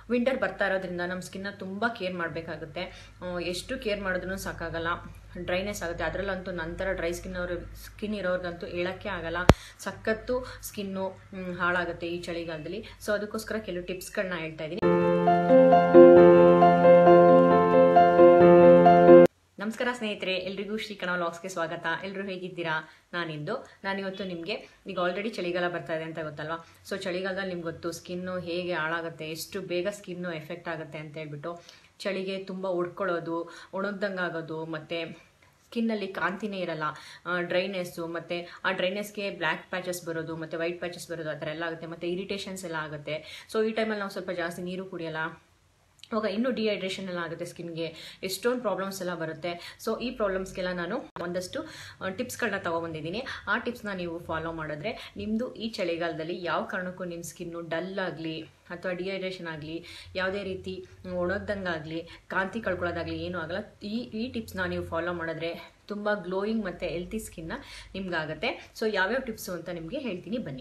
winter ಬರ್ತಾ ಇರೋದ್ರಿಂದ ನಮ್ಮ ಸ್ಕಿನ್ನ ತುಂಬ ಕೇರ್ ಮಾಡಬೇಕಾಗುತ್ತೆ ಎಷ್ಟು ಕೇರ್ ಮಾಡಿದ್ರೂ ಸಾಕಾಗಲ್ಲ ಡ್ರೈನೆಸ್ ಆಗುತ್ತೆ ಅದರಲ್ಲಂತೂ ನಂತರ ಡ್ರೈ ಸ್ಕಿನ್ ಅವರು ಸ್ಕಿನ್ ಇರೋರ್ಗಂತೂ ಹೇಳೋಕ್ಕೆ ಆಗಲ್ಲ ಸಖತ್ತು ಸ್ಕಿನ್ನು ಹಾಳಾಗುತ್ತೆ ಈ ಚಳಿಗಾಲದಲ್ಲಿ ಸೊ ಅದಕ್ಕೋಸ್ಕರ ಕೆಲವು ಟಿಪ್ಸ್ಗಳನ್ನ ಹೇಳ್ತಾ ಇದ್ದೀನಿ ನಮಸ್ಕಾರ ಸ್ನೇಹಿತರೆ ಎಲ್ರಿಗೂ ಶ್ರೀ ಕಣ ವ್ಲಾಗ್ಸ್ಗೆ ಸ್ವಾಗತ ಎಲ್ಲರೂ ಹೇಗಿದ್ದೀರಾ ನಾನಿಂದು ನಾನಿವತ್ತು ನಿಮಗೆ ಈಗ ಆಲ್ರೆಡಿ ಚಳಿಗಾಲ ಬರ್ತಾ ಇದೆ ಅಂತ ಗೊತ್ತಲ್ವಾ ಸೊ ಚಳಿಗಾಲದಲ್ಲಿ ನಿಮ್ಗೆ ಗೊತ್ತು ಸ್ಕಿನ್ನು ಹೇಗೆ ಹಾಳಾಗುತ್ತೆ ಎಷ್ಟು ಬೇಗ ಸ್ಕಿನ್ನು ಎಫೆಕ್ಟ್ ಆಗುತ್ತೆ ಅಂತ ಹೇಳ್ಬಿಟ್ಟು ಚಳಿಗೆ ತುಂಬ ಉಡ್ಕೊಳ್ಳೋದು ಒಣಗ್ದಂಗೆ ಆಗೋದು ಮತ್ತು ಸ್ಕಿನ್ನಲ್ಲಿ ಕಾಂತಿನೇ ಇರಲ್ಲ ಡ್ರೈನೆಸ್ಸು ಮತ್ತು ಆ ಡ್ರೈನೆಸ್ಗೆ ಬ್ಲ್ಯಾಕ್ ಪ್ಯಾಚಸ್ ಬರೋದು ಮತ್ತು ವೈಟ್ ಪ್ಯಾಚಸ್ ಬರೋದು ಆ ಥರ ಎಲ್ಲ ಆಗುತ್ತೆ ಮತ್ತು ಇರಿಟೇಷನ್ಸ್ ಎಲ್ಲ ಆಗುತ್ತೆ ಸೊ ಈ ಟೈಮಲ್ಲಿ ನಾವು ಸ್ವಲ್ಪ ಜಾಸ್ತಿ ನೀರು ಕುಡಿಯಲ್ಲ ಅವಾಗ ಇನ್ನೂ ಡಿಹೈಡ್ರೇಷನ್ ಎಲ್ಲ ಆಗುತ್ತೆ ಸ್ಕಿನ್ಗೆ ಎಷ್ಟೊಂದು ಪ್ರಾಬ್ಲಮ್ಸ್ ಎಲ್ಲ ಬರುತ್ತೆ ಸೊ ಈ ಪ್ರಾಬ್ಲಮ್ಸ್ಗೆಲ್ಲ ನಾನು ಒಂದಷ್ಟು ಟಿಪ್ಸ್ಗಳನ್ನ ತೊಗೊಬಂದಿದ್ದೀನಿ ಆ ಟಿಪ್ಸ್ನ ನೀವು ಫಾಲೋ ಮಾಡಿದ್ರೆ ನಿಮ್ಮದು ಈ ಚಳಿಗಾಲದಲ್ಲಿ ಯಾವ ಕಾರಣಕ್ಕೂ ನಿಮ್ಮ ಸ್ಕಿನ್ನು ಡಲ್ ಆಗಲಿ ಅಥವಾ ಡಿಹೈಡ್ರೇಷನ್ ಆಗಲಿ ಯಾವುದೇ ರೀತಿ ಒಣಗ್ದಂಗಾಗಲಿ ಕಾಂತಿ ಕಳ್ಕೊಳ್ಳೋದಾಗಲಿ ಏನೂ ಆಗಲ್ಲ ಈ ಈ ಟಿಪ್ಸ್ನ ನೀವು ಫಾಲೋ ಮಾಡಿದ್ರೆ ತುಂಬ ಗ್ಲೋಯಿಂಗ್ ಮತ್ತು ಹೆಲ್ತಿ ಸ್ಕಿನ್ನ ನಿಮ್ಗಾಗುತ್ತೆ ಸೊ ಯಾವ್ಯಾವ ಟಿಪ್ಸು ಅಂತ ನಿಮಗೆ ಹೇಳ್ತೀನಿ ಬನ್ನಿ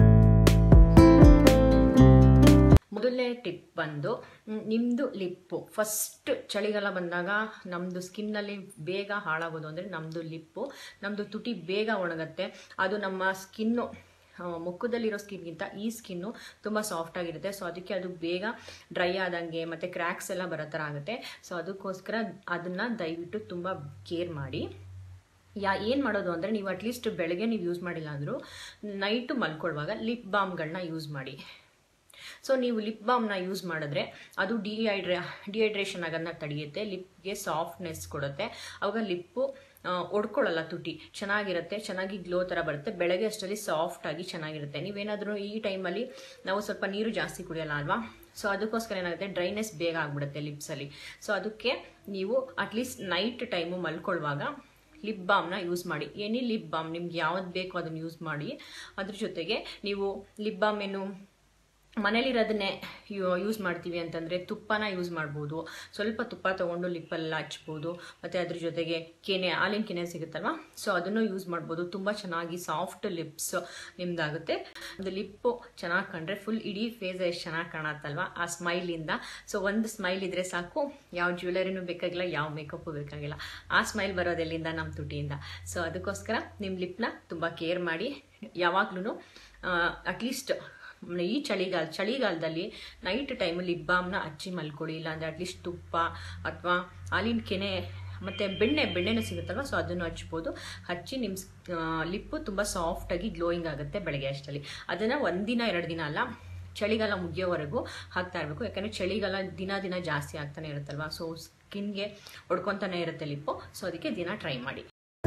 ಮೊದಲನೇ ಟಿಪ್ ಬಂದು ನಿಮ್ಮದು ಲಿಪ್ಪು ಫಸ್ಟ್ ಚಳಿಗಾಲ ಬಂದಾಗ ನಮ್ಮದು ಸ್ಕಿನ್ನಲ್ಲಿ ಬೇಗ ಹಾಳಾಗೋದು ಅಂದರೆ ನಮ್ಮದು ಲಿಪ್ಪು ನಮ್ಮದು ತುಟಿ ಬೇಗ ಒಣಗುತ್ತೆ ಅದು ನಮ್ಮ ಸ್ಕಿನ್ನು ಮುಖದಲ್ಲಿರೋ ಸ್ಕಿನ್ಗಿಂತ ಈ ಸ್ಕಿನ್ನು ತುಂಬ ಸಾಫ್ಟ್ ಆಗಿರುತ್ತೆ ಸೊ ಅದಕ್ಕೆ ಅದು ಬೇಗ ಡ್ರೈ ಆದಂಗೆ ಮತ್ತು ಕ್ರ್ಯಾಕ್ಸ್ ಎಲ್ಲ ಬರೋ ಥರ ಆಗುತ್ತೆ ಸೊ ಅದಕ್ಕೋಸ್ಕರ ಅದನ್ನು ದಯವಿಟ್ಟು ತುಂಬ ಕೇರ್ ಮಾಡಿ ಯಾ ಏನು ಮಾಡೋದು ಅಂದರೆ ನೀವು ಅಟ್ಲೀಸ್ಟ್ ಬೆಳಗ್ಗೆ ನೀವು ಯೂಸ್ ಮಾಡಿಲ್ಲ ಅಂದರೂ ನೈಟು ಮಲ್ಕೊಳ್ಳುವಾಗ ಲಿಪ್ ಬಾಮ್ಗಳನ್ನ ಯೂಸ್ ಮಾಡಿ ಸೊ ನೀವು ಲಿಪ್ ಬಾಮ್ನ ಯೂಸ್ ಮಾಡಿದ್ರೆ ಅದು ಡಿಹೈಡ್ರೇ ಡಿಹೈಡ್ರೇಷನ್ ಆಗೋದನ್ನ ತಡೆಯುತ್ತೆ ಲಿಪ್ಗೆ ಸಾಫ್ಟ್ನೆಸ್ ಕೊಡುತ್ತೆ ಅವಾಗ ಲಿಪ್ಪು ಒಡ್ಕೊಳ್ಳಲ್ಲ ತುಟಿ ಚೆನ್ನಾಗಿರುತ್ತೆ ಚೆನ್ನಾಗಿ ಗ್ಲೋ ಥರ ಬರುತ್ತೆ ಬೆಳಗ್ಗೆ ಅಷ್ಟರಲ್ಲಿ ಸಾಫ್ಟಾಗಿ ಚೆನ್ನಾಗಿರುತ್ತೆ ನೀವೇನಾದರೂ ಈ ಟೈಮಲ್ಲಿ ನಾವು ಸ್ವಲ್ಪ ನೀರು ಜಾಸ್ತಿ ಕುಡಿಯಲ್ಲ ಅಲ್ವಾ ಸೊ ಅದಕ್ಕೋಸ್ಕರ ಏನಾಗುತ್ತೆ ಡ್ರೈನೆಸ್ ಬೇಗ ಆಗಿಬಿಡುತ್ತೆ ಲಿಪ್ಸಲ್ಲಿ ಸೊ ಅದಕ್ಕೆ ನೀವು ಅಟ್ಲೀಸ್ಟ್ ನೈಟ್ ಟೈಮು ಮಲ್ಕೊಳ್ಳುವಾಗ ಲಿಪ್ ಬಾಮ್ನ ಯೂಸ್ ಮಾಡಿ ಎನಿ ಲಿಪ್ ಬಾಮ್ ನಿಮ್ಗೆ ಯಾವ್ದು ಬೇಕೋ ಅದನ್ನು ಯೂಸ್ ಮಾಡಿ ಅದ್ರ ಜೊತೆಗೆ ನೀವು ಲಿಪ್ ಬಾಮ್ ಏನು ಮನೇಲಿರೋದನ್ನೇ ಯೂಸ್ ಮಾಡ್ತೀವಿ ಅಂತಂದರೆ ತುಪ್ಪನ ಯೂಸ್ ಮಾಡ್ಬೋದು ಸ್ವಲ್ಪ ತುಪ್ಪ ತೊಗೊಂಡು ಲಿಪ್ಪೆಲ್ಲ ಹಚ್ಬೋದು ಮತ್ತು ಅದ್ರ ಜೊತೆಗೆ ಕೆನೆ ಹಾಲಿನ ಕೆನೆ ಸಿಗುತ್ತಲ್ವ ಸೊ ಅದನ್ನು ಯೂಸ್ ಮಾಡ್ಬೋದು ತುಂಬ ಚೆನ್ನಾಗಿ ಸಾಫ್ಟ್ ಲಿಪ್ಸ್ ನಿಮ್ದಾಗುತ್ತೆ ಒಂದು ಲಿಪ್ಪು ಚೆನ್ನಾಗಿ ಕಂಡ್ರೆ ಫುಲ್ ಇಡೀ ಫೇಸ್ ಎಷ್ಟು ಚೆನ್ನಾಗಿ ಕಾಣತ್ತಲ್ವ ಆ ಸ್ಮೈಲಿಂದ ಸೊ ಒಂದು ಸ್ಮೈಲ್ ಇದ್ದರೆ ಸಾಕು ಯಾವ ಜ್ಯುವೆಲರಿನೂ ಬೇಕಾಗಿಲ್ಲ ಯಾವ ಮೇಕಪ್ಪು ಬೇಕಾಗಿಲ್ಲ ಆ ಸ್ಮೈಲ್ ಬರೋದೆಲ್ಲಿಂದ ನಮ್ಮ ತುಟಿಯಿಂದ ಸೊ ಅದಕ್ಕೋಸ್ಕರ ನಿಮ್ಮ ಲಿಪ್ನ ತುಂಬ ಕೇರ್ ಮಾಡಿ ಯಾವಾಗ್ಲೂ ಅಟ್ಲೀಸ್ಟ್ ಈ ಚಳಿಗಾಲ ಚಳಿಗಾಲದಲ್ಲಿ ನೈಟ್ ಟೈಮ್ ಲಿಪ್ ಬಾಮ್ನ ಹಚ್ಚಿ ಮಲ್ಕೊಳ್ಳಿ ಇಲ್ಲಾಂದರೆ ಅಟ್ಲೀಸ್ಟ್ ತುಪ್ಪ ಅಥವಾ ಹಾಲಿನ ಕೆನೆ ಮತ್ತು ಬೆಣ್ಣೆ ಬೆಣ್ಣೆನೂ ಸಿಗುತ್ತಲ್ವ ಸೊ ಅದನ್ನು ಹಚ್ಬೋದು ಹಚ್ಚಿ ನಿಮ್ಮ ಲಿಪ್ಪು ತುಂಬ ಸಾಫ್ಟಾಗಿ ಗ್ಲೋಯಿಂಗ್ ಆಗುತ್ತೆ ಬೆಳಗ್ಗೆ ಅಷ್ಟರಲ್ಲಿ ಅದನ್ನು ಒಂದಿನ ಎರಡು ದಿನ ಅಲ್ಲ ಚಳಿಗಾಲ ಮುಗಿಯೋವರೆಗೂ ಹಾಕ್ತಾ ಇರಬೇಕು ಯಾಕಂದರೆ ಚಳಿಗಾಲ ದಿನ ದಿನ ಜಾಸ್ತಿ ಆಗ್ತಾನೆ ಇರುತ್ತಲ್ವ ಸೊ ಸ್ಕಿನ್ಗೆ ಹೊಡ್ಕೊತಾನೆ ಇರುತ್ತೆ ಲಿಪ್ಪು ಸೊ ಅದಕ್ಕೆ ದಿನ ಟ್ರೈ ಮಾಡಿ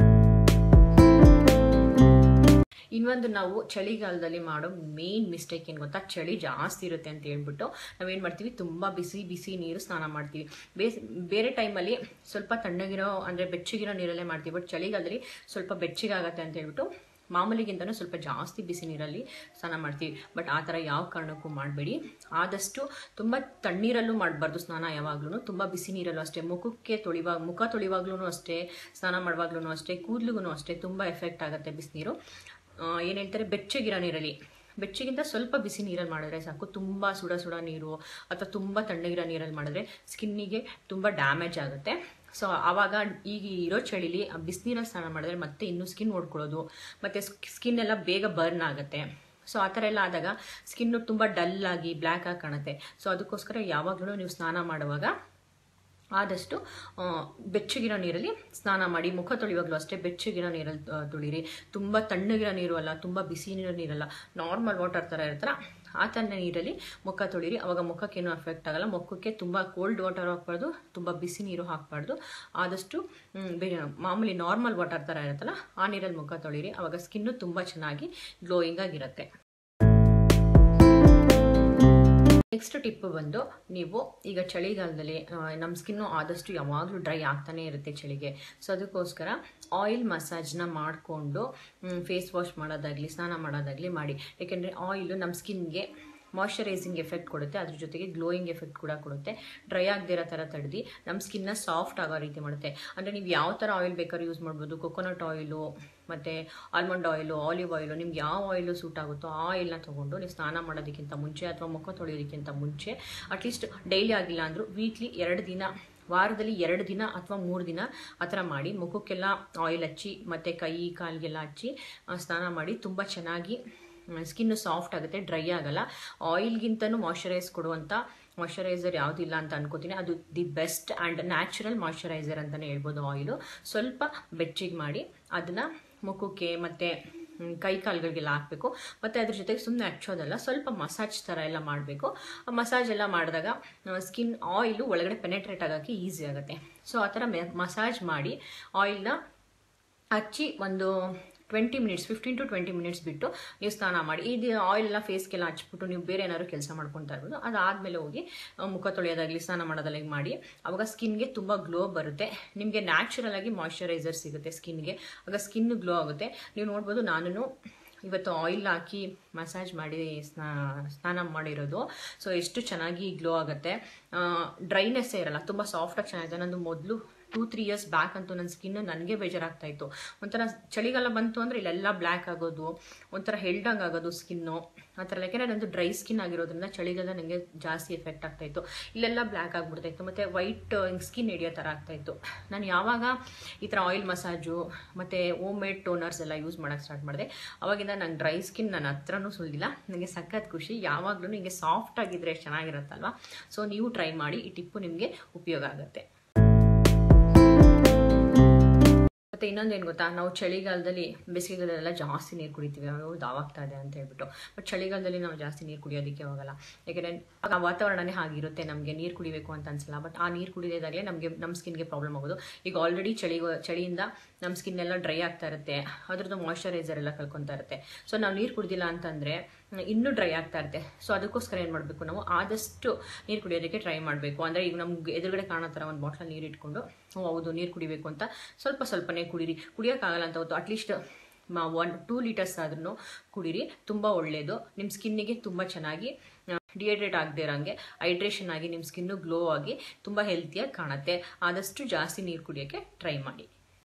ಇನ್ನೊಂದು ನಾವು ಚಳಿಗಾಲದಲ್ಲಿ ಮಾಡೋ ಮೇನ್ ಮಿಸ್ಟೇಕ್ ಏನು ಗೊತ್ತಾ ಚಳಿ ಜಾಸ್ತಿ ಇರುತ್ತೆ ಅಂತ ಹೇಳ್ಬಿಟ್ಟು ನಾವೇನು ಮಾಡ್ತೀವಿ ತುಂಬ ಬಿಸಿ ಬಿಸಿ ನೀರು ಸ್ನಾನ ಮಾಡ್ತೀವಿ ಬೇಸ್ ಬೇರೆ ಟೈಮಲ್ಲಿ ಸ್ವಲ್ಪ ತಣ್ಣಗಿರೋ ಅಂದರೆ ಬೆಚ್ಚಗಿರೋ ನೀರಲ್ಲೇ ಮಾಡ್ತೀವಿ ಬಟ್ ಚಳಿಗಾಲದಲ್ಲಿ ಸ್ವಲ್ಪ ಬೆಚ್ಚಗಾಗತ್ತೆ ಅಂತ ಹೇಳ್ಬಿಟ್ಟು ಮಾಮೂಲಿಗಿಂತನೂ ಸ್ವಲ್ಪ ಜಾಸ್ತಿ ಬಿಸಿ ನೀರಲ್ಲಿ ಸ್ನಾನ ಮಾಡ್ತೀವಿ ಬಟ್ ಆ ಥರ ಯಾವ ಕಾರಣಕ್ಕೂ ಮಾಡಬೇಡಿ ಆದಷ್ಟು ತುಂಬ ತಣ್ಣೀರಲ್ಲೂ ಮಾಡಬಾರ್ದು ಸ್ನಾನ ಯಾವಾಗ್ಲೂ ತುಂಬ ಬಿಸಿ ನೀರಲ್ಲೂ ಅಷ್ಟೇ ಮುಖಕ್ಕೆ ತೊಳಿವಾಗ ಮುಖ ತೊಳಿವಾಗ್ಲೂ ಅಷ್ಟೇ ಸ್ನಾನ ಮಾಡುವಾಗ್ಲೂ ಅಷ್ಟೇ ಕೂದಲಿಗೂ ಅಷ್ಟೇ ತುಂಬ ಎಫೆಕ್ಟ್ ಆಗುತ್ತೆ ಬಿಸಿನೀರು ಏನು ಹೇಳ್ತಾರೆ ಬೆಚ್ಚಗಿರೋ ನೀರಲ್ಲಿ ಬೆಚ್ಚಗಿಂತ ಸ್ವಲ್ಪ ಬಿಸಿ ನೀರಲ್ಲಿ ಮಾಡಿದ್ರೆ ಸಾಕು ತುಂಬ ಸುಡ ಸುಡ ನೀರು ಅಥವಾ ತುಂಬ ತಣ್ಣಗಿರೋ ನೀರಲ್ಲಿ ಮಾಡಿದ್ರೆ ಸ್ಕಿನ್ನಿಗೆ ತುಂಬ ಡ್ಯಾಮೇಜ್ ಆಗುತ್ತೆ ಸೊ ಆವಾಗ ಈಗ ಇರೋ ಚಳಿಲಿ ಬಿಸಿನೀರಲ್ಲಿ ಸ್ನಾನ ಮಾಡಿದ್ರೆ ಮತ್ತೆ ಇನ್ನೂ ಸ್ಕಿನ್ ಓಡ್ಕೊಳ್ಳೋದು ಮತ್ತು ಸ್ಕಿನ್ ಎಲ್ಲ ಬೇಗ ಬರ್ನ್ ಆಗುತ್ತೆ ಸೊ ಆ ಥರ ಎಲ್ಲ ಆದಾಗ ಸ್ಕಿನ್ನು ತುಂಬ ಡಲ್ ಆಗಿ ಬ್ಲ್ಯಾಕ್ ಆಗಿ ಕಾಣುತ್ತೆ ಸೊ ಅದಕ್ಕೋಸ್ಕರ ಯಾವಾಗಲೂ ನೀವು ಸ್ನಾನ ಮಾಡುವಾಗ ಆದಷ್ಟು ಬೆಚ್ಚಗಿರೋ ನೀರಲ್ಲಿ ಸ್ನಾನ ಮಾಡಿ ಮುಖ ತೊಳೆಯುವಾಗಲೂ ಅಷ್ಟೇ ಬೆಚ್ಚಗಿರೋ ನೀರಲ್ಲಿ ತೊಳಿರಿ ತುಂಬ ತಣ್ಣಗಿರೋ ನೀರು ಅಲ್ಲ ತುಂಬ ಬಿಸಿ ನೀರು ನೀರಲ್ಲ ನಾರ್ಮಲ್ ವಾಟರ್ ಥರ ಇರ್ತಾರ ಆ ಥರ ನೀರಲ್ಲಿ ಮುಖ ತೊಳಿರಿ ಅವಾಗ ಮುಖಕ್ಕೇನು ಅಫೆಕ್ಟ್ ಆಗಲ್ಲ ಮುಖಕ್ಕೆ ತುಂಬ ಕೋಲ್ಡ್ ವಾಟರ್ ಹಾಕ್ಬಾರ್ದು ತುಂಬ ಬಿಸಿ ನೀರು ಹಾಕಬಾರ್ದು ಆದಷ್ಟು ಮಾಮೂಲಿ ನಾರ್ಮಲ್ ವಾಟರ್ ಥರ ಇರುತ್ತಲ್ಲ ಆ ನೀರಲ್ಲಿ ಮುಖ ತೊಳಿರಿ ಅವಾಗ ಸ್ಕಿನ್ನು ತುಂಬ ಚೆನ್ನಾಗಿ ಗ್ಲೋಯಿಂಗ್ ಆಗಿರುತ್ತೆ ನೆಕ್ಸ್ಟ್ ಟಿಪ್ ಬಂದು ನೀವು ಈಗ ಚಳಿಗಾಲದಲ್ಲಿ ನಮ್ಮ ಸ್ಕಿನ್ನು ಆದಷ್ಟು ಯಾವಾಗಲೂ ಡ್ರೈ ಆಗ್ತಾನೆ ಇರುತ್ತೆ ಚಳಿಗೆ ಸೊ ಅದಕ್ಕೋಸ್ಕರ ಆಯಿಲ್ ಮಸಾಜ್ನ ಮಾಡಿಕೊಂಡು ಫೇಸ್ ವಾಶ್ ಮಾಡೋದಾಗಲಿ ಸ್ನಾನ ಮಾಡೋದಾಗಲಿ ಮಾಡಿ ಯಾಕೆಂದರೆ ಆಯಿಲು ನಮ್ಮ ಸ್ಕಿನ್ಗೆ ಮಾಯ್ಶ್ಚರೈಸಿಂಗ್ ಎಫೆಕ್ಟ್ ಕೊಡುತ್ತೆ ಅದ್ರ ಜೊತೆಗೆ ಗ್ಲೋಯಿಂಗ್ ಎಫೆಕ್ಟ್ ಕೂಡ ಕೊಡುತ್ತೆ ಡ್ರೈ ಆಗದಿರೋ ಥರ ತಡೆದು ನಮ್ಮ ಸ್ಕಿನ್ನ ಸಾಫ್ಟ್ ಆಗೋ ರೀತಿ ಮಾಡುತ್ತೆ ಅಂದರೆ ನೀವು ಯಾವ ಥರ ಆಯಿಲ್ ಬೇಕಾದ್ರೂ ಯೂಸ್ ಮಾಡ್ಬೋದು ಕೊಕೊನಟ್ ಆಯಿಲು ಮತ್ತು ಆಲ್ಮಂಡ್ ಆಯಿಲು ಆಲಿವ್ ಆಯಿಲು ನಿಮ್ಗೆ ಯಾವ ಆಯಿಲು ಸೂಟ್ ಆಗುತ್ತೋ ಆ ಆಯಿಲ್ನ ತೊಗೊಂಡು ನೀವು ಸ್ನಾನ ಮಾಡೋದಕ್ಕಿಂತ ಮುಂಚೆ ಅಥವಾ ಮುಖ ತೊಳೆಯೋದಕ್ಕಿಂತ ಮುಂಚೆ ಅಟ್ಲೀಸ್ಟ್ ಡೈಲಿ ಆಗಿಲ್ಲ ಅಂದರೂ ವೀಕ್ಲಿ ಎರಡು ದಿನ ವಾರದಲ್ಲಿ ಎರಡು ದಿನ ಅಥವಾ ಮೂರು ದಿನ ಆ ಥರ ಮಾಡಿ ಮುಖಕ್ಕೆಲ್ಲ ಆಯಿಲ್ ಹಚ್ಚಿ ಮತ್ತು ಕೈ ಕಾಲಿಗೆಲ್ಲ ಹಚ್ಚಿ ಆ, ಸ್ನಾನ ಮಾಡಿ ತುಂಬ ಚೆನ್ನಾಗಿ ಸ್ಕಿನ್ನು ಸಾಫ್ಟ್ ಆಗುತ್ತೆ ಡ್ರೈ ಆಗಲ್ಲ ಆಯಿಲ್ಗಿಂತನೂ ಮಾಯ್ಶ್ಚರೈಸ್ ಕೊಡುವಂಥ ಮಾಯ್ಶ್ಚರೈಸರ್ ಯಾವುದಿಲ್ಲ ಅಂತ ಅನ್ಕೋತೀನಿ ಅದು the best and natural moisturiser ಅಂತಲೇ ಹೇಳ್ಬೋದು ಆಯಿಲು ಸ್ವಲ್ಪ ಬೆಚ್ಚಗೆ ಮಾಡಿ ಅದನ್ನು ಮುಖಕ್ಕೆ ಮತ್ತು ಹ್ಮ್, ಕೈ ಕಾಲುಗಳಿಗೆಲ್ಲ ಹಾಕಬೇಕು ಮತ್ತು ಅದ್ರ ಜೊತೆಗೆ ಸುಮ್ಮನೆ ಹಚ್ಚೋದಲ್ಲ ಸ್ವಲ್ಪ ಮಸಾಜ್ ಥರ ಎಲ್ಲ ಮಾಡಬೇಕು ಮಸಾಜ್ ಎಲ್ಲ ಮಾಡಿದಾಗ ಸ್ಕಿನ್ ಆಯಿಲು ಒಳಗಡೆ ಪೆನೆಟ್ರೇಟ್ ಆಗೋಕ್ಕೆ ಈಸಿ ಆಗುತ್ತೆ ಸೊ ಆ ಥರ ಮಸಾಜ್ ಮಾಡಿ ಆಯಿಲ್ನ ಹಚ್ಚಿ ಒಂದು twenty minutes fifteen to twenty minutes ಬಿಟ್ಟು ನೀವು ಸ್ನಾನ ಮಾಡಿ ಇದು ಆಯಿಲ್ ಎಲ್ಲ ಫೇಸ್ಗೆಲ್ಲ ಹಚ್ಬಿಟ್ಟು ನೀವು ಬೇರೆ ಏನಾದ್ರು ಕೆಲಸ ಮಾಡ್ಕೊತಾ ಇರ್ಬೋದು ಅದಾದಮೇಲೆ ಹೋಗಿ ಆ, ಮುಖ ತೊಳೆಯೋದಾಗಲಿ ಸ್ನಾನ ಮಾಡೋದಾಗಲಿ ಮಾಡಿ ಅವಾಗ ಸ್ಕಿನ್ಗೆ ತುಂಬ ಗ್ಲೋ ಬರುತ್ತೆ ನಿಮಗೆ ನ್ಯಾಚುರಲ್ ಆಗಿ ಮಾಯ್ಶ್ಚರೈಸರ್ ಸಿಗುತ್ತೆ ಸ್ಕಿನ್ಗೆ ಆಗ ಸ್ಕಿನ್ ಗ್ಲೋ ಆಗುತ್ತೆ ನೀವು ನೋಡ್ಬೋದು ನಾನು ಇವತ್ತು ಆಯಿಲ್ ಹಾಕಿ ಮಸಾಜ್ ಮಾಡಿ ಸ್ನಾ ಸ್ನಾನ ಮಾಡಿರೋದು ಸೊ ಎಷ್ಟು ಚೆನ್ನಾಗಿ ಗ್ಲೋ ಆಗುತ್ತೆ ಡ್ರೈನೆಸ್ಸೇ ಇರಲ್ಲ ತುಂಬ ಸಾಫ್ಟಾಗಿ ಚೆನ್ನಾಗಿದೆ ನಂದು ಮೊದಲು ಟೂ ತ್ರೀ ಇಯರ್ಸ್ ಬ್ಯಾಕ್ ಅಂತೂ ನನ್ನ ಸ್ಕಿನ್ ನನಗೆ ಬೇಜಾರಾಗ್ತಾ ಇತ್ತು ಒಂಥರ ಚಳಿಗಾಲ ಬಂತು ಅಂದರೆ ಇಲ್ಲೆಲ್ಲ ಬ್ಲ್ಯಾಕ್ ಆಗೋದು ಒಂಥರ ಹೆಲ್ಡಂಗ್ ಆಗೋದು ಸ್ಕಿನ್ನು ಆ ಥರ ಯಾಕೆಂದರೆ ನಂದು ಡ್ರೈ ಸ್ಕಿನ್ ಆಗಿರೋದ್ರಿಂದ ಚಳಿಗಾಲ ನನಗೆ ಜಾಸ್ತಿ ಎಫೆಕ್ಟ್ ಆಗ್ತಾ ಇತ್ತು ಇಲ್ಲೆಲ್ಲ ಬ್ಲ್ಯಾಕ್ ಆಗ್ಬಿಡ್ತಾ ಇತ್ತು ಮತ್ತು ವೈಟ್ ಸ್ಕಿನ್ ಹಿಡಿಯೋ ಥರ ಆಗ್ತಾ ಇತ್ತು ನಾನು ಯಾವಾಗ ಈ ಥರ ಆಯಿಲ್ ಮಸಾಜು ಮತ್ತು ಓಮ್ ಮೇಡ್ ಟೋನರ್ಸ್ ಎಲ್ಲ ಯೂಸ್ ಮಾಡೋಕ್ಕೆ ಸ್ಟಾರ್ಟ್ ಮಾಡಿದೆ ಅವಾಗಿಂದ ನಂಗೆ ಡ್ರೈ ಸ್ಕಿನ್ ನನ್ನ ಹತ್ರನೂ ಸುಲಿಲ್ಲ ನನಗೆ ಸಖತ್ ಖುಷಿ ಯಾವಾಗಲೂ ನಿಮಗೆ ಸಾಫ್ಟ್ ಆಗಿದ್ರೆ ಚೆನ್ನಾಗಿರುತ್ತಲ್ವ ಸೊ ನೀವು ಟ್ರೈ ಮಾಡಿ ಈ ಟಿಪ್ಪು ನಿಮಗೆ ಉಪಯೋಗ ಆಗುತ್ತೆ ಮತ್ತು ಇನ್ನೊಂದೇನು ಗೊತ್ತಾ ನಾವು ಚಳಿಗಾಲದಲ್ಲಿ ಬೇಸಿಗೆಗಾಲದಲ್ಲೆಲ್ಲ ಜಾಸ್ತಿ ನೀರು ಕುಡಿತೀವಿ ಅಯ್ಯೋ ದಾವಾಗ್ತಾ ಇದೆ ಅಂತ ಹೇಳ್ಬಿಟ್ಟು ಬಟ್ ಚಳಿಗಾಲದಲ್ಲಿ ನಾವು ಜಾಸ್ತಿ ನೀರು ಕುಡಿಯೋದಕ್ಕೆ ಹೋಗಲ್ಲ ಯಾಕೆಂದರೆ ಆ ವಾತಾವರಣನೇ ಹಾಗಿರುತ್ತೆ ನಮಗೆ ನೀರು ಕುಡಿಬೇಕು ಅಂತ ಅನ್ಸಲ್ಲ ಬಟ್ ಆ ನೀರು ಕುಡಿಯೋದಾಗಲೇ ನಮಗೆ ನಮ್ಮ ಸ್ಕಿನ್ಗೆ ಪ್ರಾಬ್ಲಮ್ ಆಗೋದು ಈಗ ಆಲ್ರೆಡಿ ಚಳಿ ಚಳಿಯಿಂದ ನಮ್ಮ ಸ್ಕಿನ್ ಎಲ್ಲ ಡ್ರೈ ಆಗ್ತಾ ಇರುತ್ತೆ ಅದ್ರದ್ದು ಮಾಯ್ಶ್ಚರೈಸರ್ ಎಲ್ಲ ಕಳ್ಕೊತಾ ಇರುತ್ತೆ ಸೊ ನಾವು ನೀರು ಕುಡಿದಿಲ್ಲ ಅಂತಂದರೆ ಇನ್ನೂ ಡ್ರೈ ಆಗ್ತಾ ಇರುತ್ತೆ ಸೊ ಅದಕ್ಕೋಸ್ಕರ ಏನು ಮಾಡಬೇಕು ನಾವು ಆದಷ್ಟು ನೀರು ಕುಡಿಯೋದಕ್ಕೆ ಟ್ರೈ ಮಾಡಬೇಕು ಅಂದರೆ ಈಗ ನಮ್ಗೆ ಎದುರುಗಡೆ ಕಾಣೋ ಥರ ಒಂದು ಬಾಟ್ಲಲ್ಲಿ ನೀರು ಇಟ್ಕೊಂಡು ಓ ಹೌದು ನೀರು ಕುಡಿಬೇಕು ಅಂತ ಸ್ವಲ್ಪ ಸ್ವಲ್ಪನೇ ಕುಡೀರಿ ಕುಡಿಯೋಕ್ಕಾಗಲ್ಲ ಅಂತ ಹೊತ್ತು ಅಟ್ಲೀಸ್ಟ್ ಒನ್ ಟೂ ಲೀಟರ್ಸ್ ಆದ್ರೂ ಕುಡೀರಿ ತುಂಬ ಒಳ್ಳೆಯದು ನಿಮ್ಮ ಸ್ಕಿನ್ನಿಗೆ ತುಂಬ ಚೆನ್ನಾಗಿ ಡಿಹೈಡ್ರೇಟ್ ಆಗದೆ ಇರೋಂಗೆ ಹೈಡ್ರೇಷನ್ ಆಗಿ ನಿಮ್ಮ ಸ್ಕಿನ್ನು ಗ್ಲೋ ಆಗಿ ತುಂಬ ಹೆಲ್ತಿಯಾಗಿ ಕಾಣುತ್ತೆ ಆದಷ್ಟು ಜಾಸ್ತಿ ನೀರು ಕುಡಿಯೋಕ್ಕೆ ಟ್ರೈ ಮಾಡಿ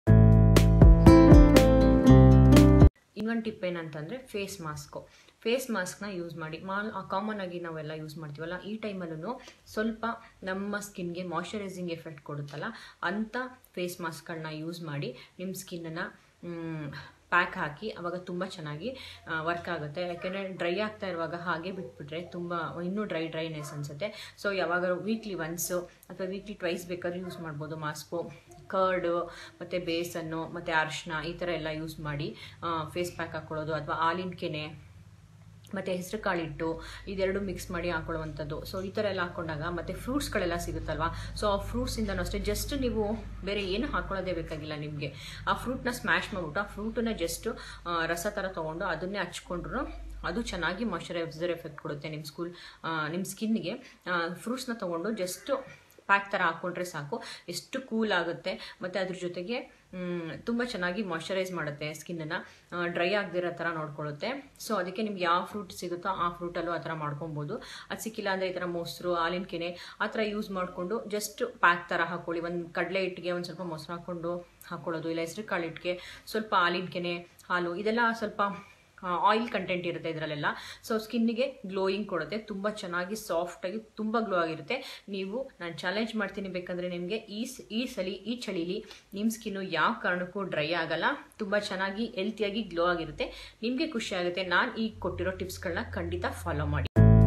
ಇನ್ನೊಂದು ಟಿಪ್ ಏನಂತಂದರೆ ಫೇಸ್ ಮಾಸ್ಕು ಫೇಸ್ ಮಾಸ್ಕ್ನ ಯೂಸ್ ಮಾಡಿ ಮಾಲ್ ಕಾಮನ್ ಆಗಿ ನಾವೆಲ್ಲ ಯೂಸ್ ಮಾಡ್ತೀವಲ್ಲ ಈ ಟೈಮಲ್ಲೂ ಸ್ವಲ್ಪ ನಮ್ಮ ಸ್ಕಿನ್ಗೆ ಮಾಯ್ಶ್ಚರೈಸಿಂಗ್ ಎಫೆಕ್ಟ್ ಕೊಡುತ್ತಲ್ಲ ಅಂಥ ಫೇಸ್ ಮಾಸ್ಕ್ಗಳನ್ನ ಯೂಸ್ ಮಾಡಿ ನಿಮ್ಮ ಸ್ಕಿನ್ನನ್ನು ಪ್ಯಾಕ್ ಹಾಕಿ ಅವಾಗ ತುಂಬ ಚೆನ್ನಾಗಿ ವರ್ಕ್ ಆಗುತ್ತೆ ಯಾಕೆಂದರೆ ಡ್ರೈ ಆಗ್ತಾ ಇರುವಾಗ ಹಾಗೆ ಬಿಟ್ಬಿಟ್ರೆ ತುಂಬ ಇನ್ನೂ ಡ್ರೈ ಡ್ರೈನೆಸ್ ಅನಿಸುತ್ತೆ ಸೊ ಯಾವಾಗ ವೀಕ್ಲಿ ಒನ್ಸು ಅಥವಾ ವೀಕ್ಲಿ ಟ್ವೈಸ್ ಬೇಕಾದ್ರೂ ಯೂಸ್ ಮಾಡ್ಬೋದು ಮಾಸ್ಕು ಕರ್ಡು ಮತ್ತು ಬೇಸನ್ನು ಮತ್ತು ಅರಿಶಿನ ಈ ಥರ ಎಲ್ಲ ಯೂಸ್ ಮಾಡಿ ಫೇಸ್ ಪ್ಯಾಕ್ ಹಾಕ್ಕೊಳ್ಳೋದು ಅಥವಾ ಹಾಲಿನ ಕೆನೆ ಮತ್ತು ಹೆಸರು ಕಾಳಿಟ್ಟು ಇದೆರಡು ಮಿಕ್ಸ್ ಮಾಡಿ ಹಾಕೊಳ್ಳುವಂಥದ್ದು ಸೊ ಈ ಥರ ಎಲ್ಲ ಹಾಕೊಂಡಾಗ ಮತ್ತು ಫ್ರೂಟ್ಸ್ಗಳೆಲ್ಲ ಸಿಗುತ್ತಲ್ವಾ ಸೊ ಆ ಫ್ರೂಟ್ಸಿಂದನೂ ಅಷ್ಟೇ ಜಸ್ಟ್ ನೀವು ಬೇರೆ ಏನು ಹಾಕೊಳ್ಳೋದೇ ಬೇಕಾಗಿಲ್ಲ ನಿಮಗೆ ಆ ಫ್ರೂಟ್ನ ಸ್ಮ್ಯಾಶ್ ಮಾಡಿಬಿಟ್ಟು ಆ ಫ್ರೂಟನ್ನ ಜಸ್ಟ್ ರಸ ಥರ ತೊಗೊಂಡು ಅದನ್ನೇ ಹಚ್ಕೊಂಡ್ರು ಅದು ಚೆನ್ನಾಗಿ ಮಾಯ್ಶ್ಚರೈಸರ್ ಎಫೆಕ್ಟ್ ಕೊಡುತ್ತೆ ನಿಮ್ಮ ಸ್ಕೂಲ್ ನಿಮ್ಮ ಸ್ಕಿನ್ಗೆ ಫ್ರೂಟ್ಸ್ನ ತೊಗೊಂಡು ಜಸ್ಟ್ ಪ್ಯಾಕ್ ಥರ ಹಾಕ್ಕೊಂಡ್ರೆ ಸಾಕು ಎಷ್ಟು ಕೂಲ್ ಆಗುತ್ತೆ ಮತ್ತು ಅದ್ರ ಜೊತೆಗೆ ತುಂಬ ಚೆನ್ನಾಗಿ ಮಾಯ್ಶ್ಚರೈಸ್ ಮಾಡುತ್ತೆ ಸ್ಕಿನ್ನನ್ನು ಡ್ರೈ ಆಗದಿರೋ ಥರ ನೋಡ್ಕೊಳ್ಳುತ್ತೆ ಸೊ ಅದಕ್ಕೆ ನಿಮ್ಗೆ ಯಾವ ಫ್ರೂಟ್ ಸಿಗುತ್ತೋ ಆ ಫ್ರೂಟಲ್ಲೂ ಆ ಥರ ಮಾಡ್ಕೊಬೋದು ಅದು ಸಿಕ್ಕಿಲ್ಲ ಅಂದರೆ ಈ ಥರ ಮೊಸರು ಹಾಲಿನ ಕೆನೆ ಆ ಥರ ಯೂಸ್ ಮಾಡಿಕೊಂಡು ಜಸ್ಟ್ ಪ್ಯಾಕ್ ಥರ ಹಾಕ್ಕೊಳ್ಳಿ ಒಂದು ಕಡಲೆ ಹಿಟ್ಟಿಗೆ ಒಂದು ಸ್ವಲ್ಪ ಮೊಸರು ಹಾಕ್ಕೊಂಡು ಹಾಕ್ಕೊಳ್ಳೋದು ಇಲ್ಲ ಹೆಸರು ಕಾಳು ಹಿಟ್ಟಿಗೆ ಸ್ವಲ್ಪ ಹಾಲಿನ ಕೆನೆ ಹಾಲು ಇದೆಲ್ಲ ಸ್ವಲ್ಪ ಆಯಿಲ್ ಕಂಟೆಂಟ್ ಇರುತ್ತೆ ಇದರಲ್ಲೆಲ್ಲ ಸೊ ಸ್ಕಿನ್ನಿಗೆ ಗ್ಲೋಯಿಂಗ್ ಕೊಡುತ್ತೆ ತುಂಬ ಚೆನ್ನಾಗಿ ಸಾಫ್ಟಾಗಿ ತುಂಬ ಗ್ಲೋ ಆಗಿರುತ್ತೆ ನೀವು ನಾನು ಚಾಲೆಂಜ್ ಮಾಡ್ತೀನಿ ಬೇಕಂದರೆ ನಿಮಗೆ ಈ ಸ್- ಈ ಸಲಿ ಈ ಚಳಿಲಿ ನಿಮ್ಮ ಸ್ಕಿನ್ನು ಯಾವ ಕಾರಣಕ್ಕೂ ಡ್ರೈ ಆಗಲ್ಲ ತುಂಬ ಚೆನ್ನಾಗಿ ಹೆಲ್ತಿಯಾಗಿ ಗ್ಲೋ ಆಗಿರುತ್ತೆ ನಿಮಗೆ ಖುಷಿ ಆಗುತ್ತೆ ನಾನು ಈಗ ಕೊಟ್ಟಿರೋ ಟಿಪ್ಸ್ಗಳನ್ನ ಖಂಡಿತ ಫಾಲೋ ಮಾಡಿ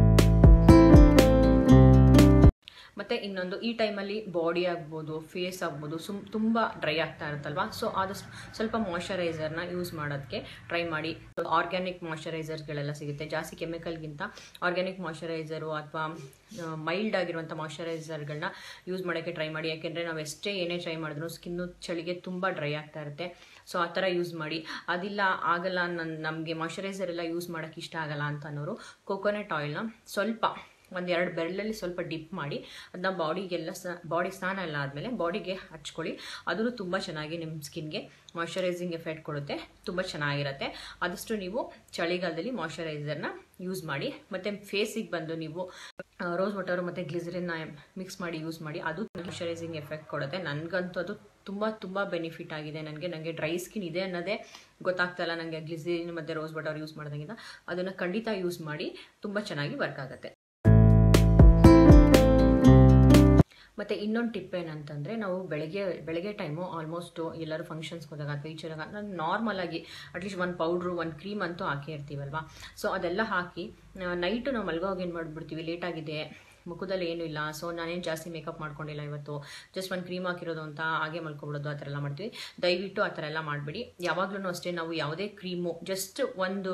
ಮತ್ತು ಇನ್ನೊಂದು ಈ ಟೈಮಲ್ಲಿ ಬಾಡಿ ಆಗ್ಬೋದು ಫೇಸ್ ಆಗ್ಬೋದು ಸುಮ್ ತುಂಬ ಡ್ರೈ ಆಗ್ತಾ ಇರುತ್ತಲ್ವಾ ಸೊ ಆದಷ್ಟು ಸ್ವಲ್ಪ ಮಾಯ್ಶ್ಚರೈಸರ್ನ ಯೂಸ್ ಮಾಡೋದಕ್ಕೆ ಟ್ರೈ ಮಾಡಿ ಆರ್ಗ್ಯಾನಿಕ್ ಮಾಯ್ಶ್ಚರೈಸರ್ಸ್ಗಳೆಲ್ಲ ಸಿಗುತ್ತೆ ಜಾಸ್ತಿ ಕೆಮಿಕಲ್ಗಿಂತ ಆರ್ಗ್ಯಾನಿಕ್ ಮಾಯ್ಶ್ಚರೈಸರು ಅಥವಾ ಮೈಲ್ಡ್ ಆಗಿರುವಂಥ ಮಾಯ್ಶ್ಚರೈಸರ್ಗಳನ್ನ ಯೂಸ್ ಮಾಡೋಕ್ಕೆ ಟ್ರೈ ಮಾಡಿ ಯಾಕೆಂದರೆ ನಾವು ಎಷ್ಟೇ ಏನೇ ಟ್ರೈ ಮಾಡಿದ್ರು ಸ್ಕಿನ್ನು ಚಳಿಗೆ ತುಂಬ ಡ್ರೈ ಆಗ್ತಾ ಇರುತ್ತೆ ಸೊ ಆ ಥರ ಯೂಸ್ ಮಾಡಿ ಅದಿಲ್ಲ ಆಗಲ್ಲ ನನ್ನ ನಮಗೆ ಮಾಯ್ಶ್ಚರೈಸರ್ ಎಲ್ಲ ಯೂಸ್ ಮಾಡೋಕ್ಕೆ ಇಷ್ಟ ಆಗಲ್ಲ ಅಂತ ಅನ್ನೋರು ಕೋಕೋನಟ್ ಆಯಿಲ್ನ ಸ್ವಲ್ಪ ಒಂದೆರಡು ಬೆರಳಲ್ಲಿ ಸ್ವಲ್ಪ ಡಿಪ್ ಮಾಡಿ ಅದನ್ನ ಬಾಡಿಗೆಲ್ಲ ಸ ಬಾಡಿ ಸ್ನಾನ ಎಲ್ಲ ಆದಮೇಲೆ ಬಾಡಿಗೆ ಹಚ್ಕೊಳ್ಳಿ ಅದು ತುಂಬ ಚೆನ್ನಾಗಿ ನಿಮ್ಮ ಸ್ಕಿನ್ಗೆ ಮಾಯ್ಶ್ಚರೈಸಿಂಗ್ ಎಫೆಕ್ಟ್ ಕೊಡುತ್ತೆ ತುಂಬ ಚೆನ್ನಾಗಿರುತ್ತೆ ಆದಷ್ಟು ನೀವು ಚಳಿಗಾಲದಲ್ಲಿ ಮಾಯ್ಶ್ಚರೈಸರ್ನ ಯೂಸ್ ಮಾಡಿ ಮತ್ತು ಫೇಸಿಗೆ ಬಂದು ನೀವು ರೋಸ್ ವಾಟರ್ ಮತ್ತು ಗ್ಲಿಸರಿನ್ನ ಮಿಕ್ಸ್ ಮಾಡಿ ಯೂಸ್ ಮಾಡಿ ಅದು ಮಾಯಶ್ಚರೈಸಿಂಗ್ ಎಫೆಕ್ಟ್ ಕೊಡುತ್ತೆ ನನಗಂತೂ ಅದು ತುಂಬ ತುಂಬ ಬೆನಿಫಿಟ್ ಆಗಿದೆ ನನಗೆ ನನಗೆ ಡ್ರೈ ಸ್ಕಿನ್ ಇದೆ ಅನ್ನೋದೇ ಗೊತ್ತಾಗ್ತಾ ಇಲ್ಲ ನನಗೆ ಗ್ಲಿಸರಿನ್ ಮತ್ತು ರೋಸ್ ವಾಟರ್ ಯೂಸ್ ಮಾಡೋದಾಗಿಂದ ಅದನ್ನು ಖಂಡಿತ ಯೂಸ್ ಮಾಡಿ ತುಂಬ ಚೆನ್ನಾಗಿ ವರ್ಕ್ ಆಗುತ್ತೆ ಮತ್ತು ಇನ್ನೊಂದು ಟಿಪ್ ಏನಂತಂದರೆ ನಾವು ಬೆಳಗ್ಗೆ ಬೆಳಗ್ಗೆ ಟೈಮು ಆಲ್ಮೋಸ್ಟು ಎಲ್ಲರೂ ಫಂಕ್ಷನ್ಸ್ಗೆ ಹೋದಾಗ ಅಥವಾ ಈಚೆದಾಗ ನಾನು ನಾರ್ಮಲಾಗಿ ಅಟ್ಲೀಸ್ಟ್ ಒಂದು ಪೌಡ್ರು ಒಂದು ಕ್ರೀಮ್ ಅಂತೂ ಹಾಕಿ ಇರ್ತೀವಲ್ವ ಸೊ ಅದೆಲ್ಲ ಹಾಕಿ ನೈಟು ನಾವು ಮಲ್ಗೋವಾಗ ಏನು ಮಾಡಿಬಿಡ್ತೀವಿ ಲೇಟಾಗಿದೆ ಮುಖದಲ್ಲಿ ಏನೂ ಇಲ್ಲ ಸೊ ನಾನೇನು ಜಾಸ್ತಿ ಮೇಕಪ್ ಮಾಡ್ಕೊಂಡಿಲ್ಲ ಇವತ್ತು ಜಸ್ಟ್ ಒಂದು ಕ್ರೀಮ್ ಹಾಕಿರೋದು ಅಂತ ಹಾಗೆ ಮಲ್ಕೊಬಿಡೋದು ಆ ಥರ ಎಲ್ಲ ಮಾಡ್ತೀವಿ ದಯವಿಟ್ಟು ಆ ಥರ ಎಲ್ಲ ಮಾಡಬೇಡಿ ಯಾವಾಗಲೂ ಅಷ್ಟೇ ನಾವು ಯಾವುದೇ ಕ್ರೀಮು ಜಸ್ಟ್ ಒಂದು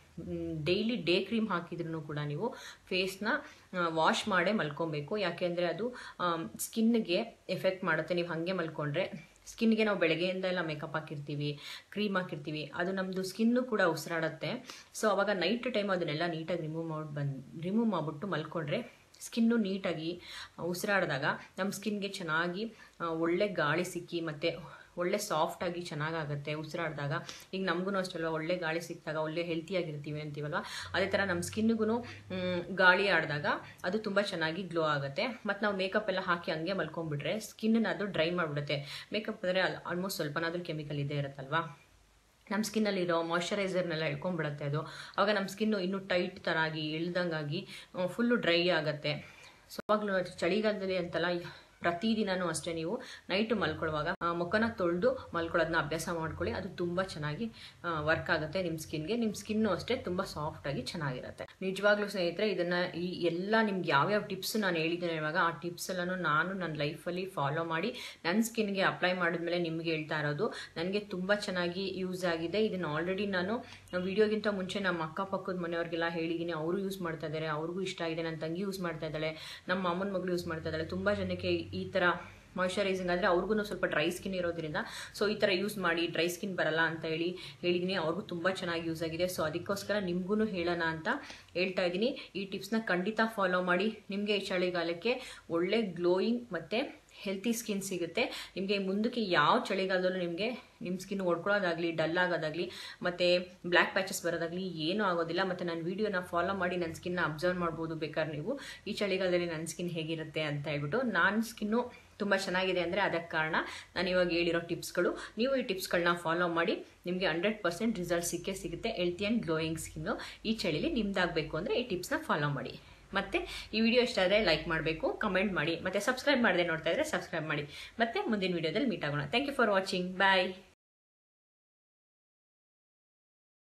ಡೈಲಿ ಡೇ ಕ್ರೀಮ್ ಹಾಕಿದ್ರೂ ಕೂಡ ನೀವು ಫೇಸ್ನ ವಾಶ್ ಮಾಡೇ ಮಲ್ಕೊಬೇಕು ಯಾಕೆಂದರೆ ಅದು ಸ್ಕಿನ್ಗೆ ಎಫೆಕ್ಟ್ ಮಾಡುತ್ತೆ ನೀವು ಹಾಗೆ ಮಲ್ಕೊಂಡ್ರೆ ಸ್ಕಿನ್ಗೆ ನಾವು ಬೆಳಗ್ಗೆಯಿಂದ ಎಲ್ಲ ಮೇಕಪ್ ಹಾಕಿರ್ತೀವಿ ಕ್ರೀಮ್ ಹಾಕಿರ್ತೀವಿ ಅದು ನಮ್ಮದು ಸ್ಕಿನ್ನು ಕೂಡ ಉಸಿರಾಡುತ್ತೆ ಸೊ ಅವಾಗ ನೈಟ್ ಟೈಮ್ ಅದನ್ನೆಲ್ಲ ನೀಟಾಗಿ ರಿಮೂವ್ ಮಾಡಿ ಬಂದು ರಿಮೂವ್ ಮಾಡಿಬಿಟ್ಟು ಮಲ್ಕೊಂಡ್ರೆ ಸ್ಕಿನ್ನು ನೀಟಾಗಿ ಉಸಿರಾಡಿದಾಗ ನಮ್ಮ ಸ್ಕಿನ್ಗೆ ಚೆನ್ನಾಗಿ ಒಳ್ಳೆ ಗಾಳಿ ಸಿಕ್ಕಿ ಮತ್ತು ಒಳ್ಳೆ ಸಾಫ್ಟಾಗಿ ಚೆನ್ನಾಗಾಗುತ್ತೆ ಉಸಿರಾಡಿದಾಗ ಈಗ ನಮಗೂ ಅಷ್ಟಲ್ವ ಒಳ್ಳೆ ಗಾಳಿ ಸಿಕ್ಕಿದಾಗ ಒಳ್ಳೆ ಹೆಲ್ತಿಯಾಗಿರ್ತೀವಿ ಅಂತೀವಲ್ವ ಅದೇ ಥರ ನಮ್ಮ ಸ್ಕಿನ್ನಿಗೂ ಗಾಳಿ ಆಡಿದಾಗ ಅದು ತುಂಬ ಚೆನ್ನಾಗಿ ಗ್ಲೋ ಆಗುತ್ತೆ ಮತ್ತು ನಾವು ಮೇಕಪ್ ಎಲ್ಲ ಹಾಕಿ ಹಂಗೆ ಮಲ್ಕೊಂಡ್ಬಿಟ್ರೆ ಸ್ಕಿನ್ನ ಅದು ಡ್ರೈ ಮಾಡಿಬಿಡುತ್ತೆ ಮೇಕಪ್ ಅಂದರೆ ಆಲ್ಮೋಸ್ಟ್ ಸ್ವಲ್ಪನಾದ್ರೂ ಕೆಮಿಕಲ್ ಇದ್ದೇ ಇರುತ್ತಲ್ವಾ ನಮ್ಮ ಸ್ಕಿನ್ನಲ್ಲಿರೋ ಮಾಯ್ಶ್ಚರೈಸರ್ನೆಲ್ಲ ಇಳ್ಕೊಂಡ್ಬಿಡುತ್ತೆ ಅದು ಆವಾಗ ನಮ್ಮ ಸ್ಕಿನ್ನು ಇನ್ನೂ ಟೈಟ್ ಥರ ಆಗಿ ಇಳ್ದಂಗಾಗಿ ಫುಲ್ಲು ಡ್ರೈ ಆಗುತ್ತೆ ಸೊ ಅವಾಗಲೂ ಚಳಿಗಾಲದಲ್ಲಿ ಅಂತಲ್ಲ ಪ್ರತಿದಿನನೂ ಅಷ್ಟೇ ನೀವು ನೈಟು ಮಲ್ಕೊಳ್ಳುವಾಗ ಮುಖನ ತೊಳೆದು ಮಲ್ಕೊಳ್ಳೋದನ್ನ ಅಭ್ಯಾಸ ಮಾಡ್ಕೊಳ್ಳಿ ಅದು ತುಂಬ ಚೆನ್ನಾಗಿ ವರ್ಕ್ ಆಗುತ್ತೆ ನಿಮ್ಮ ಸ್ಕಿನ್ಗೆ ನಿಮ್ಮ ಸ್ಕಿನ್ನು ಅಷ್ಟೇ ತುಂಬ ಸಾಫ್ಟಾಗಿ ಚೆನ್ನಾಗಿರುತ್ತೆ ನಿಜವಾಗ್ಲೂ ಸ್ನೇಹಿತರೆ ಇದನ್ನು ಈ ಎಲ್ಲ ನಿಮ್ಗೆ ಯಾವ್ಯಾವ ಟಿಪ್ಸ್ ನಾನು ಹೇಳಿದ್ದೀನಿ ಇವಾಗ ಆ ಟಿಪ್ಸ್ ಎಲ್ಲನೂ ನಾನು ನನ್ನ ಲೈಫಲ್ಲಿ ಫಾಲೋ ಮಾಡಿ ನನ್ನ ಸ್ಕಿನ್ಗೆ ಅಪ್ಲೈ ಮಾಡಿದ್ಮೇಲೆ ನಿಮ್ಗೆ ಹೇಳ್ತಾ ಇರೋದು ನನಗೆ ತುಂಬ ಚೆನ್ನಾಗಿ ಯೂಸ್ ಆಗಿದೆ ಇದನ್ನು ಆಲ್ರೆಡಿ ನಾನು ವಿಡಿಯೋಗಿಂತ ಮುಂಚೆ ನಮ್ಮ ಅಕ್ಕಪಕ್ಕದ ಮನೆಯವ್ರಿಗೆಲ್ಲ ಹೇಳಿದ್ದೀನಿ ಅವರು ಯೂಸ್ ಮಾಡ್ತಾ ಇದ್ದಾರೆ ಅವ್ರಿಗೂ ಇಷ್ಟ ಆಗಿದೆ ನನ್ನ ತಂಗಿ ಯೂಸ್ ಮಾಡ್ತಾ ಇದ್ದಾಳೆ ನಮ್ಮ ಅಮ್ಮನ ಮಗಳು ಯೂಸ್ ಮಾಡ್ತಾ ಇದ್ದಾಳೆ ತುಂಬ ಜನಕ್ಕೆ ಈ ಥರ ಮಾಯ್ಶ್ಚರೈಸಿಂಗ್ ಅಂದರೆ ಅವ್ರಿಗೂ ಸ್ವಲ್ಪ ಡ್ರೈ ಸ್ಕಿನ್ ಇರೋದ್ರಿಂದ ಸೊ ಈ ಥರ ಯೂಸ್ ಮಾಡಿ ಡ್ರೈ ಸ್ಕಿನ್ ಬರಲ್ಲ ಅಂತ ಹೇಳಿ ಹೇಳಿದ್ದೀನಿ ಅವ್ರಿಗೂ ತುಂಬ ಚೆನ್ನಾಗಿ ಯೂಸ್ ಆಗಿದೆ ಸೊ ಅದಕ್ಕೋಸ್ಕರ ನಿಮಗೂ ಹೇಳೋಣ ಅಂತ ಹೇಳ್ತಾ ಇದ್ದೀನಿ ಈ ಟಿಪ್ಸ್ನ ಖಂಡಿತ ಫಾಲೋ ಮಾಡಿ ನಿಮಗೆ ಈ ಚಳಿಗಾಲಕ್ಕೆ ಒಳ್ಳೆ ಗ್ಲೋಯಿಂಗ್ ಮತ್ತು ಹೆಲ್ತಿ ಸ್ಕಿನ್ ಸಿಗುತ್ತೆ ನಿಮಗೆ ಮುಂದಕ್ಕೆ ಯಾವ ಚಳಿಗಾಲದಲ್ಲೂ ನಿಮಗೆ ನಿಮ್ಮ ಸ್ಕಿನ್ ಒಡ್ಕೊಳ್ಳೋದಾಗಲಿ ಡಲ್ ಆಗೋದಾಗಲಿ ಮತ್ತು ಬ್ಲ್ಯಾಕ್ ಪ್ಯಾಚಸ್ ಬರೋದಾಗಲಿ ಏನೂ ಆಗೋದಿಲ್ಲ ಮತ್ತು ನನ್ನ ವೀಡಿಯೋನ ಫಾಲೋ ಮಾಡಿ ನನ್ನ ಸ್ಕಿನ್ನ ಅಬ್ಸರ್ವ್ ಮಾಡ್ಬೋದು ಬೇಕಾದ್ರೆ ನೀವು ಈ ಚಳಿಗಾಲದಲ್ಲಿ ನನ್ನ ಸ್ಕಿನ್ ಹೇಗಿರುತ್ತೆ ಅಂತ ಹೇಳ್ಬಿಟ್ಟು ನನ್ನ ಸ್ಕಿನ್ನು ತುಂಬ ಚೆನ್ನಾಗಿದೆ ಅಂದರೆ ಅದಕ್ಕೆ ಕಾರಣ ನಾನು ಇವಾಗ ಹೇಳಿರೋ ಟಿಪ್ಸ್ಗಳು ನೀವು ಈ ಟಿಪ್ಸ್ಗಳನ್ನ ಫಾಲೋ ಮಾಡಿ ನಿಮಗೆ ಹಂಡ್ರೆಡ್ ಪರ್ಸೆಂಟ್ ರಿಸಲ್ಟ್ ಸಿಕ್ಕೇ ಸಿಗುತ್ತೆ ಹೆಲ್ತಿ ಆ್ಯಂಡ್ ಗ್ಲೋಯಿಂಗ್ ಸ್ಕಿನ್ನು ಈ ಚಳಿಲಿ ನಿಮ್ದಾಗಬೇಕು ಅಂದರೆ ಈ ಟಿಪ್ಸ್ನ ಫಾಲೋ ಮಾಡಿ ಮತ್ತು ಈ ವಿಡಿಯೋ ಇಷ್ಟ ಆದರೆ ಲೈಕ್ ಮಾಡಬೇಕು ಕಮೆಂಟ್ ಮಾಡಿ ಮತ್ತು ಸಬ್ಸ್ಕ್ರೈಬ್ ಮಾಡದೆ ನೋಡ್ತಾ ಇದ್ದರೆ ಸಬ್ಸ್ಕ್ರೈಬ್ ಮಾಡಿ ಮತ್ತೆ ಮುಂದಿನ ವಿಡಿಯೋದಲ್ಲಿ ಮೀಟ್ ಆಗೋಣ thank you for watching bye